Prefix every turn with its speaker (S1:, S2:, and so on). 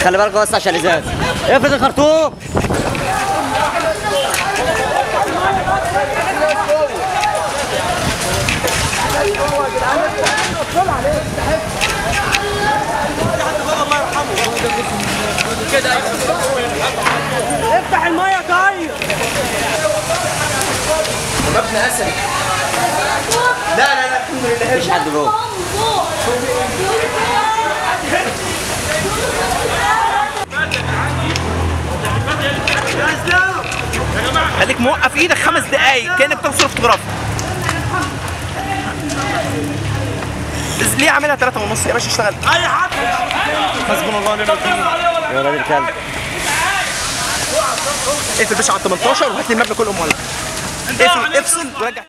S1: خلي بالك بس عشان الازاز افرد الخرطوم
S2: افتح الميه طيب
S3: مبنى اثري لا لا لا الحمد لله
S1: مفيش حد جوه
S3: خليك موقف ايدك خمس دقايق كانك بتصور فوتوغرافي بس ليه عاملها ثلاثة ونص يا باشا اشتغل
S2: اي حد
S3: حسبنا الله ونعم الوكيل
S1: يا راجل كلب
S3: اقفل باشا على 18 وهات لي المبنى كله مولع اقفل افصل ورجع